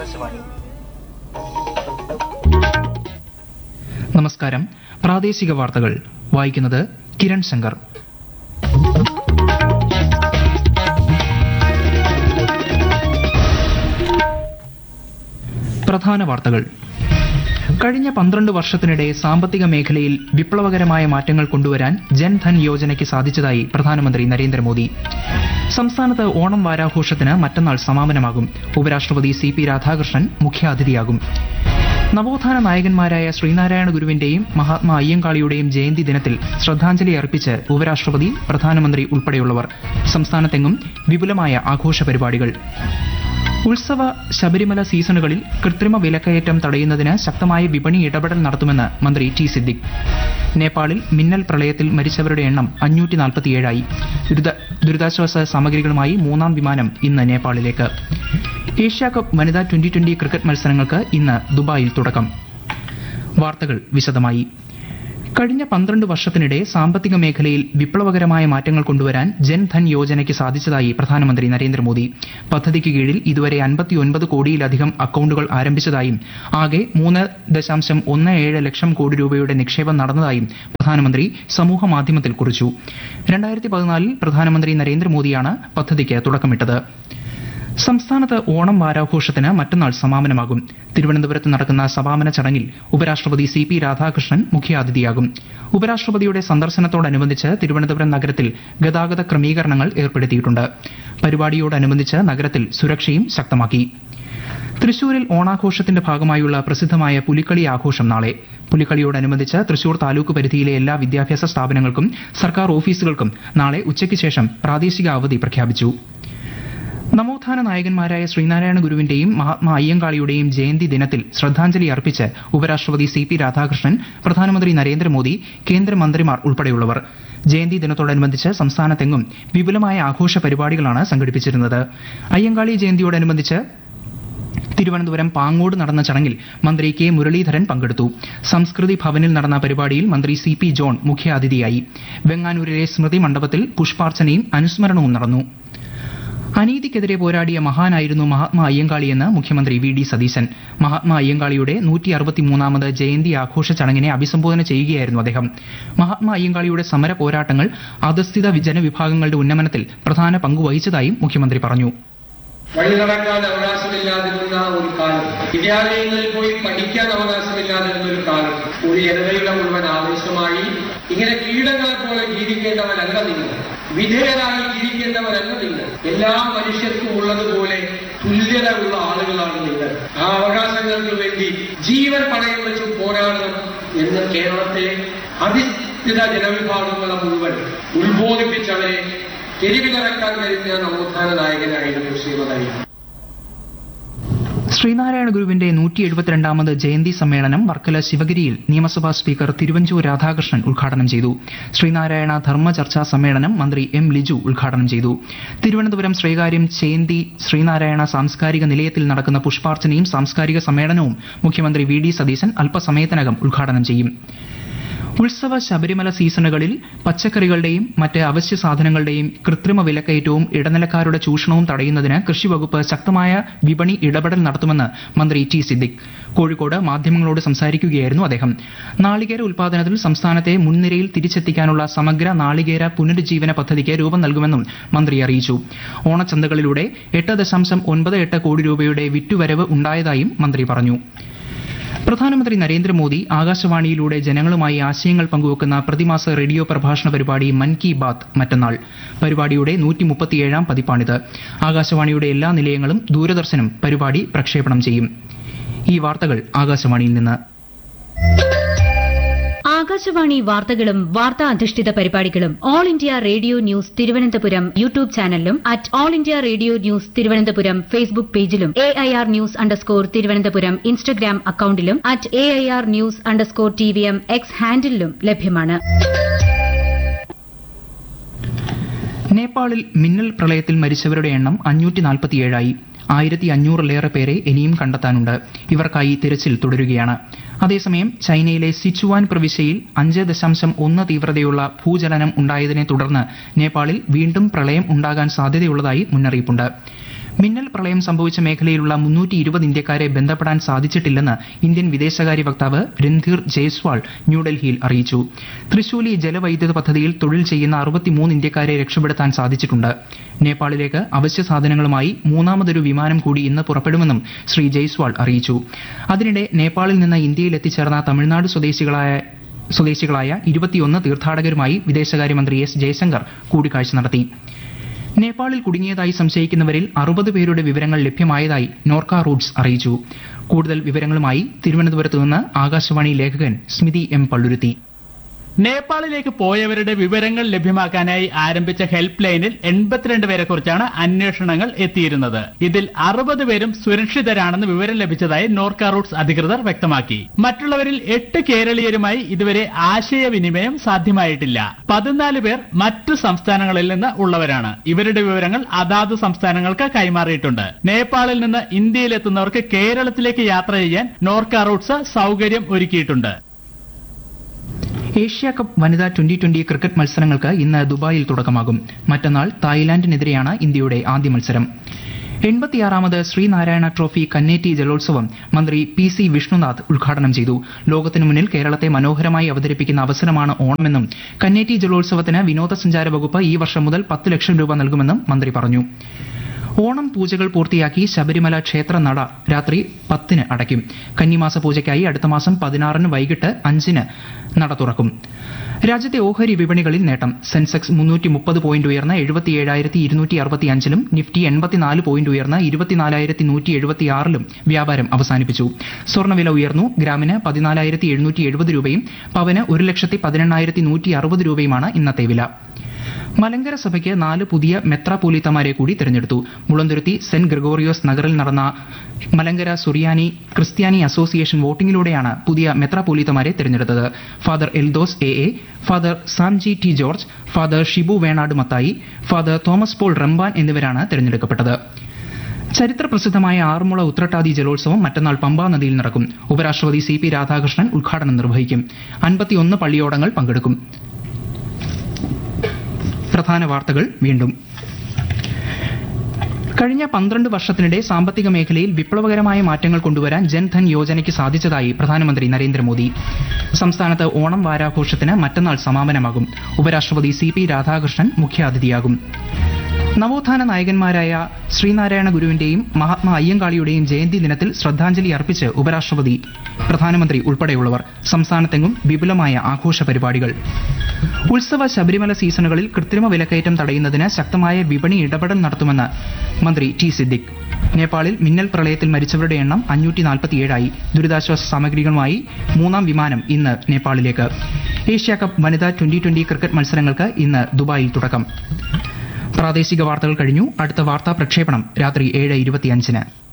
ആകാശവാണി നമസ്കാരം പ്രാദേശിക വാർത്തകൾ വായിക്കുന്നത് കിരൺ ശങ്കർ പ്രധാന വാർത്തകൾ കഴിഞ്ഞ പന്ത്രണ്ട് വർഷത്തിനിടെ സാമ്പത്തിക മേഖലയിൽ വിപ്ലവകരമായ മാറ്റങ്ങൾ കൊണ്ടുവരാൻ ജൻധൻ യോജനയ്ക്ക് സാധിച്ചതായി പ്രധാനമന്ത്രി നരേന്ദ്രമോദി സംസ്ഥാനത്ത് ഓണം വാരാഘോഷത്തിന് മറ്റന്നാൾ സമാപനമാകും ഉപരാഷ്ട്രപതി സി പി രാധാകൃഷ്ണൻ മുഖ്യാതിഥിയാകും നവോത്ഥാന നായകന്മാരായ ശ്രീനാരായണ ഗുരുവിന്റെയും മഹാത്മാ അയ്യങ്കാളിയുടെയും ജയന്തി ദിനത്തിൽ ശ്രദ്ധാഞ്ജലി അർപ്പിച്ച് ഉപരാഷ്ട്രപതി പ്രധാനമന്ത്രി ഉൾപ്പെടെയുള്ളവർ സംസ്ഥാനത്തെങ്ങും വിപുലമായ ആഘോഷ പരിപാടികൾ ഉത്സവ ശബരിമല സീസണുകളിൽ കൃത്രിമ വിലക്കയറ്റം തടയുന്നതിന് ശക്തമായ വിപണി ഇടപെടൽ നടത്തുമെന്ന് മന്ത്രി ടി സിദ്ദിഖ് നേപ്പാളിൽ മിന്നൽ പ്രളയത്തിൽ മരിച്ചവരുടെ എണ്ണം അഞ്ഞൂറ്റി നാൽപ്പത്തിയേഴായി ദുരിത ദുരിതാശ്വാസ സാമഗ്രികളുമായി മൂന്നാം വിമാനം ഇന്ന് നേപ്പാളിലേക്ക് ഏഷ്യ കപ്പ് വനിതാ ട്വന്റി ട്വന്റി ക്രിക്കറ്റ് മത്സരങ്ങൾക്ക് ഇന്ന് ദുബായിൽ തുടക്കം വാർത്തകൾ വിശദമായി കഴിഞ്ഞ പന്ത്രണ്ട് വർഷത്തിനിടെ സാമ്പത്തിക മേഖലയിൽ വിപ്ലവകരമായ മാറ്റങ്ങൾ കൊണ്ടുവരാൻ ജൻധൻ യോജനയ്ക്ക് സാധിച്ചതായി പ്രധാനമന്ത്രി നരേന്ദ്രമോദി പദ്ധതിക്ക് കീഴിൽ ഇതുവരെ അൻപത്തിയൊൻപത് കോടിയിലധികം അക്കൌണ്ടുകൾ ആരംഭിച്ചതായും ആകെ മൂന്ന് ദശാംശം ഒന്ന് ഏഴ് ലക്ഷം കോടി രൂപയുടെ നിക്ഷേപം നടന്നതായും പ്രധാനമന്ത്രി സമൂഹ മാധ്യമത്തിൽ കുറിച്ചു രണ്ടായിരത്തി പതിനാലിൽ പ്രധാനമന്ത്രി നരേന്ദ്രമോദിയാണ് പദ്ധതിക്ക് തുടക്കമിട്ടത് സംസ്ഥാനത്ത് ഓണം വാരാഘോഷത്തിന് മറ്റന്നാൾ സമാപനമാകും തിരുവനന്തപുരത്ത് നടക്കുന്ന സമാപന ചടങ്ങിൽ ഉപരാഷ്ട്രപതി സി പി രാധാകൃഷ്ണൻ മുഖ്യാതിഥിയാകും ഉപരാഷ്ട്രപതിയുടെ സന്ദർശനത്തോടനുബന്ധിച്ച് തിരുവനന്തപുരം നഗരത്തിൽ ഗതാഗത ക്രമീകരണങ്ങൾ ഏർപ്പെടുത്തിയിട്ടുണ്ട് പരിപാടിയോടനുബന്ധിച്ച് നഗരത്തിൽ സുരക്ഷയും ശക്തമാക്കി തൃശൂരിൽ ഓണാഘോഷത്തിന്റെ ഭാഗമായുള്ള പ്രസിദ്ധമായ പുലിക്കളി ആഘോഷം നാളെ പുലിക്കളിയോടനുബന്ധിച്ച് തൃശൂർ താലൂക്ക് പരിധിയിലെ എല്ലാ വിദ്യാഭ്യാസ സ്ഥാപനങ്ങൾക്കും സർക്കാർ ഓഫീസുകൾക്കും നാളെ ഉച്ചയ്ക്ക് ശേഷം പ്രാദേശിക അവധി പ്രഖ്യാപിച്ചു നവോത്ഥാന നായകന്മാരായ ശ്രീനാരായണ ഗുരുവിന്റെയും മഹാത്മാ അയ്യങ്കാളിയുടെയും ജയന്തി ദിനത്തിൽ ശ്രദ്ധാഞ്ജലി അർപ്പിച്ച് ഉപരാഷ്ട്രപതി സി പി രാധാകൃഷ്ണൻ പ്രധാനമന്ത്രി നരേന്ദ്രമോദി കേന്ദ്രമന്ത്രിമാർ ഉൾപ്പെടെയുള്ളവർ ജയന്തി ദിനത്തോടനുബന്ധിച്ച് സംസ്ഥാനത്തെങ്ങും വിപുലമായ ആഘോഷ പരിപാടികളാണ് സംഘടിപ്പിച്ചിരുന്നത് അയ്യങ്കാളി ജയന്തിയോടനുബന്ധിച്ച് തിരുവനന്തപുരം പാങ്ങോട് നടന്ന ചടങ്ങിൽ മന്ത്രി കെ മുരളീധരൻ പങ്കെടുത്തു സംസ്കൃതി ഭവനിൽ നടന്ന പരിപാടിയിൽ മന്ത്രി സി പി ജോൺ മുഖ്യാതിഥിയായി വെങ്ങാനൂരിലെ സ്മൃതി മണ്ഡപത്തിൽ പുഷ്പാർച്ചനയും അനുസ്മരണവും നടന്നു അനീതിക്കെതിരെ പോരാടിയ മഹാനായിരുന്നു മഹാത്മാ അയ്യങ്കാളിയെന്ന് മുഖ്യമന്ത്രി വി ഡി സതീശൻ മഹാത്മാ അയ്യങ്കാളിയുടെ നൂറ്റി അറുപത്തിമൂന്നാമത് ജയന്തി ആഘോഷ ചടങ്ങിനെ അഭിസംബോധന ചെയ്യുകയായിരുന്നു അദ്ദേഹം മഹാത്മാ അയ്യങ്കാളിയുടെ സമര പോരാട്ടങ്ങൾ അധസ്ഥിത ജനവിഭാഗങ്ങളുടെ ഉന്നമനത്തിൽ പ്രധാന പങ്ക് വഹിച്ചതായും മുഖ്യമന്ത്രി പറഞ്ഞു വഴി നടക്കാൻ അവകാശമില്ലാതിരുന്ന ഒരു കാലം വിദ്യാലയങ്ങളിൽ പോയി പഠിക്കാൻ അവകാശമില്ലാതിരുന്ന ഒരു കാലം ഒരു ജനതയുടെ മുഴുവൻ ആവേശമായി ഇങ്ങനെ കീടങ്ങളെ പോലെ ജീവിക്കേണ്ടവരല്ല നിങ്ങൾ വിധേയരായി ജീവിക്കേണ്ടവരല്ല നിങ്ങൾ എല്ലാ മനുഷ്യർക്കും ഉള്ളതുപോലെ തുല്യത ഉള്ള ആളുകളാണ് നിങ്ങൾ ആ അവകാശങ്ങൾക്ക് വേണ്ടി ജീവൻ പണയം വെച്ച് പോരാടണം എന്ന് കേരളത്തെ അധിഷ്ഠിത ജനവിഭാഗങ്ങളെ മുഴുവൻ ഉത്ബോധിപ്പിച്ചവരെ തെരുവിലിറക്കാൻ കഴിഞ്ഞ നവോത്ഥാന നായകനായിരുന്നു ശ്രീമതി ശ്രീനാരായണ ഗുരുവിന്റെ നൂറ്റി എഴുപത്തിരണ്ടാമത് ജയന്തി സമ്മേളനം വർക്കല ശിവഗിരിയിൽ നിയമസഭാ സ്പീക്കർ തിരുവഞ്ചൂർ രാധാകൃഷ്ണൻ ഉദ്ഘാടനം ചെയ്തു ശ്രീനാരായണ ധർമ്മ ചർച്ചാ സമ്മേളനം മന്ത്രി എം ലിജു ഉദ്ഘാടനം ചെയ്തു തിരുവനന്തപുരം ശ്രീകാര്യം ചേന്തി ശ്രീനാരായണ സാംസ്കാരിക നിലയത്തിൽ നടക്കുന്ന പുഷ്പാർച്ചനയും സാംസ്കാരിക സമ്മേളനവും മുഖ്യമന്ത്രി വി ഡി സതീശൻ അല്പസമയത്തിനകം ഉദ്ഘാടനം ചെയ്യും ഉത്സവ ശബരിമല സീസണുകളിൽ പച്ചക്കറികളുടെയും മറ്റ് അവശ്യ സാധനങ്ങളുടെയും കൃത്രിമ വിലക്കയറ്റവും ഇടനിലക്കാരുടെ ചൂഷണവും തടയുന്നതിന് കൃഷിവകുപ്പ് ശക്തമായ വിപണി ഇടപെടൽ നടത്തുമെന്ന് മന്ത്രി ടി സിദ്ദിഖ് കോഴിക്കോട് മാധ്യമങ്ങളോട് സംസാരിക്കുകയായിരുന്നു അദ്ദേഹം നാളികേര ഉൽപാദനത്തിൽ സംസ്ഥാനത്തെ മുൻനിരയിൽ തിരിച്ചെത്തിക്കാനുള്ള സമഗ്ര നാളികേര പുനരുജ്ജീവന പദ്ധതിക്ക് രൂപം നൽകുമെന്നും മന്ത്രി അറിയിച്ചു ഓണച്ചന്തകളിലൂടെ എട്ട് ദശാംശം ഒൻപത് എട്ട് കോടി രൂപയുടെ വിറ്റുവരവ് ഉണ്ടായതായും മന്ത്രി പറഞ്ഞു പ്രധാനമന്ത്രി നരേന്ദ്രമോദി ആകാശവാണിയിലൂടെ ജനങ്ങളുമായി ആശയങ്ങൾ പങ്കുവെക്കുന്ന പ്രതിമാസ റേഡിയോ പ്രഭാഷണ പരിപാടി മൻ കി ബാത്ത് മറ്റന്നാൾ പരിപാടിയുടെ നൂറ്റി മുപ്പത്തിയേഴാം പതിപ്പാണിത് ആകാശവാണിയുടെ എല്ലാ നിലയങ്ങളും ദൂരദർശനും പരിപാടി പ്രക്ഷേപണം ചെയ്യും ഈ വാർത്തകൾ ആകാശവാണിയിൽ നിന്ന് ആകാശവാണി വാർത്തകളും വാർത്താ അധിഷ്ഠിത പരിപാടികളും all India radio news Thiruvananthapuram YouTube ചാനലിലും at all India radio news Thiruvananthapuram Facebook പേജിലും A I R news underscore Thiruvananthapuram Instagram അക്കൌണ്ടിലും at A I R news underscore T V M X ഹാൻഡിലും ലഭ്യമാണ് നേപ്പാളിൽ മിന്നൽ പ്രളയത്തിൽ മരിച്ചവരുടെ എണ്ണം അഞ്ഞൂറ്റി നാൽപ്പത്തിയേഴായി ആയിരത്തി അഞ്ഞൂറിലേറെ പേരെ ഇനിയും കണ്ടെത്താനുണ്ട് ഇവർക്കായി തിരച്ചിൽ തുടരുകയാണ് അതേസമയം ചൈനയിലെ സിച്ചുവാൻ പ്രവിശ്യയിൽ അഞ്ച് ദശാംശം ഒന്ന് തീവ്രതയുള്ള ഭൂചലനം ഉണ്ടായതിനെ തുടർന്ന് നേപ്പാളിൽ വീണ്ടും പ്രളയം ഉണ്ടാകാൻ സാധ്യതയുള്ളതായി മുന്നറിയിപ്പുണ്ട് മിന്നൽ പ്രളയം സംഭവിച്ച മേഖലയിലുള്ള മുന്നൂറ്റി ഇരുപത് ഇന്ത്യക്കാരെ ബന്ധപ്പെടാൻ സാധിച്ചിട്ടില്ലെന്ന് ഇന്ത്യൻ വിദേശകാര്യ വക്താവ് രൺധീർ ജയ്സ്വാൾ ന്യൂഡൽഹിയിൽ അറിയിച്ചു തൃശൂലി ജലവൈദ്യുത പദ്ധതിയിൽ തൊഴിൽ ചെയ്യുന്ന അറുപത്തിമൂന്ന് ഇന്ത്യക്കാരെ രക്ഷപ്പെടുത്താൻ സാധിച്ചിട്ടുണ്ട് നേപ്പാളിലേക്ക് അവശ്യ സാധനങ്ങളുമായി മൂന്നാമതൊരു വിമാനം കൂടി ഇന്ന് പുറപ്പെടുമെന്നും ശ്രീ ജയ്സ്വാൾ അറിയിച്ചു അതിനിടെ നേപ്പാളിൽ നിന്ന് ഇന്ത്യയിൽ എത്തിച്ചേർന്ന തമിഴ്നാട് സ്വദേശികളായ സ്വദേശികളായ ഇരുപത്തിയൊന്ന് തീർത്ഥാടകരുമായി വിദേശകാര്യമന്ത്രി എസ് ജയശങ്കർ കൂടിക്കാഴ്ച നടത്തി നേപ്പാളിൽ കുടുങ്ങിയതായി സംശയിക്കുന്നവരിൽ അറുപത് പേരുടെ വിവരങ്ങൾ ലഭ്യമായതായി നോർക്ക റൂട്ട്സ് അറിയിച്ചു കൂടുതൽ വിവരങ്ങളുമായി തിരുവനന്തപുരത്ത് നിന്ന് ആകാശവാണി ലേഖകൻ സ്മിതി എം പള്ളുരുത്തി നേപ്പാളിലേക്ക് പോയവരുടെ വിവരങ്ങൾ ലഭ്യമാക്കാനായി ആരംഭിച്ച ഹെൽപ്പ് ലൈനിൽ എൺപത്തിരണ്ട് പേരെ കുറിച്ചാണ് അന്വേഷണങ്ങൾ എത്തിയിരുന്നത് ഇതിൽ അറുപത് പേരും സുരക്ഷിതരാണെന്ന് വിവരം ലഭിച്ചതായി നോർക്ക റൂട്ട്സ് അധികൃതർ വ്യക്തമാക്കി മറ്റുള്ളവരിൽ എട്ട് കേരളീയരുമായി ഇതുവരെ ആശയവിനിമയം സാധ്യമായിട്ടില്ല പതിനാല് പേർ മറ്റു സംസ്ഥാനങ്ങളിൽ നിന്ന് ഉള്ളവരാണ് ഇവരുടെ വിവരങ്ങൾ അതാത് സംസ്ഥാനങ്ങൾക്ക് കൈമാറിയിട്ടുണ്ട് നേപ്പാളിൽ നിന്ന് ഇന്ത്യയിലെത്തുന്നവർക്ക് കേരളത്തിലേക്ക് യാത്ര ചെയ്യാൻ നോർക്ക റൂട്ട്സ് സൗകര്യം ഒരുക്കിയിട്ടുണ്ട് ഏഷ്യ കപ്പ് വനിതാ ട്വന്റി ട്വന്റി ക്രിക്കറ്റ് മത്സരങ്ങൾക്ക് ഇന്ന് ദുബായിൽ തുടക്കമാകും മറ്റന്നാൾ തായ്ലാന്റിനെതിരെയാണ് ഇന്ത്യയുടെ ആദ്യ മത്സരം എൺപത്തിയാറാമത് ശ്രീനാരായണ ട്രോഫി കന്നേറ്റി ജലോത്സവം മന്ത്രി പി സി വിഷ്ണുനാഥ് ഉദ്ഘാടനം ചെയ്തു ലോകത്തിനു മുന്നിൽ കേരളത്തെ മനോഹരമായി അവതരിപ്പിക്കുന്ന അവസരമാണ് ഓണമെന്നും കന്നേറ്റി ജലോത്സവത്തിന് വിനോദസഞ്ചാര വകുപ്പ് ഈ വർഷം മുതൽ പത്ത് ലക്ഷം രൂപ നൽകുമെന്നും മന്ത്രി പറഞ്ഞു ഓണം പൂജകൾ പൂർത്തിയാക്കി ശബരിമല ക്ഷേത്ര നട രാത്രി പത്തിന് അടയ്ക്കും കന്നിമാസ പൂജയ്ക്കായി അടുത്ത മാസം പതിനാറിന് വൈകിട്ട് അഞ്ചിന് നട തുറക്കും രാജ്യത്തെ ഓഹരി വിപണികളിൽ നേട്ടം സെൻസെക്സ് മുന്നൂറ്റി മുപ്പത് പോയിന്റ് ഉയർന്ന് എഴുപത്തിയേഴായിരത്തി ഇരുന്നൂറ്റി അറുപത്തിയഞ്ചിലും നിഫ്റ്റി എൺപത്തിനാല് പോയിന്റ് ഉയർന്ന് ഇരുപത്തിനാലായിരത്തി നൂറ്റി എഴുപത്തിയാറിലും വ്യാപാരം അവസാനിപ്പിച്ചു സ്വർണ്ണവില ഉയർന്നു ഗ്രാമിന് പതിനാലായിരത്തി എഴുന്നൂറ്റി എഴുപത് രൂപയും പവന് ഒരു ലക്ഷത്തി പതിനെണ്ണായിരത്തി നൂറ്റി അറുപത് രൂപയുമാണ് ഇന്നത്തെ വില മലങ്കര സഭയ്ക്ക് നാല് പുതിയ മെത്രാപോലീത്തമാരെ കൂടി തെരഞ്ഞെടുത്തു മുളന്തുരുത്തി സെന്റ് ഗ്രിഗോറിയോസ് നഗറിൽ നടന്ന മലങ്കര സുറിയാനി ക്രിസ്ത്യാനി അസോസിയേഷൻ വോട്ടിംഗിലൂടെയാണ് പുതിയ മെത്രാപോലീത്തമാരെ തെരഞ്ഞെടുത്തത് father Eldhose A A father Samji T George father Shibu Venad Mathai father Thomas Paul Ramban എന്നിവരാണ് തെരഞ്ഞെടുക്കപ്പെട്ടത് ചരിത്ര പ്രസിദ്ധമായ ആറന്മുള ഉത്രട്ടാതി ജലോത്സവം മറ്റന്നാൾ പമ്പാ നദിയിൽ നടക്കും ഉപരാഷ്ട്രപതി സി പി രാധാകൃഷ്ണൻ ഉദ്ഘാടനം നിർവഹിക്കും അൻപത്തിയൊന്ന് പള്ളിയോടങ്ങൾ പങ്കെടുക്കും പ്രധാന വാർത്തകൾ വീണ്ടും കഴിഞ്ഞ പന്ത്രണ്ട് വർഷത്തിനിടെ സാമ്പത്തിക മേഖലയിൽ വിപ്ലവകരമായ മാറ്റങ്ങൾ കൊണ്ടുവരാൻ ജൻധൻ യോജനയ്ക്ക് സാധിച്ചതായി പ്രധാനമന്ത്രി നരേന്ദ്രമോദി സംസ്ഥാനത്ത് ഓണം വാരാഘോഷത്തിന് മറ്റന്നാൾ സമാപനമാകും ഉപരാഷ്ട്രപതി സി പി രാധാകൃഷ്ണൻ മുഖ്യാതിഥിയാകും നവോത്ഥാന നായകന്മാരായ ശ്രീനാരായണ ഗുരുവിന്റെയും മഹാത്മാ അയ്യങ്കാളിയുടെയും ജയന്തി ദിനത്തിൽ ശ്രദ്ധാഞ്ജലി അർപ്പിച്ച് ഉപരാഷ്ട്രപതി പ്രധാനമന്ത്രി ഉൾപ്പെടെയുള്ളവർ സംസ്ഥാനത്തെങ്ങും വിപുലമായ ആഘോഷ പരിപാടികൾ ഉത്സവ ശബരിമല സീസണുകളിൽ കൃത്രിമ വിലക്കയറ്റം തടയുന്നതിന് ശക്തമായ വിപണി ഇടപെടൽ നടത്തുമെന്ന് മന്ത്രി ടി സിദ്ദിഖ് നേപ്പാളിൽ മിന്നൽ പ്രളയത്തിൽ മരിച്ചവരുടെ എണ്ണം അഞ്ഞൂറ്റി നാൽപ്പത്തിയേഴായി ദുരിതാശ്വാസ സാമഗ്രികളുമായി മൂന്നാം വിമാനം ഇന്ന് നേപ്പാളിലേക്ക് ഏഷ്യ കപ്പ് വനിതാ ട്വന്റി ട്വന്റി ക്രിക്കറ്റ് മത്സരങ്ങൾക്ക് ഇന്ന് ദുബായിൽ തുടക്കം പ്രാദേശിക വാർത്തകൾ കഴിഞ്ഞു അടുത്ത വാർത്താ പ്രക്ഷേപണം രാത്രി ഏഴ് ഇരുപത്തിയഞ്ചിന്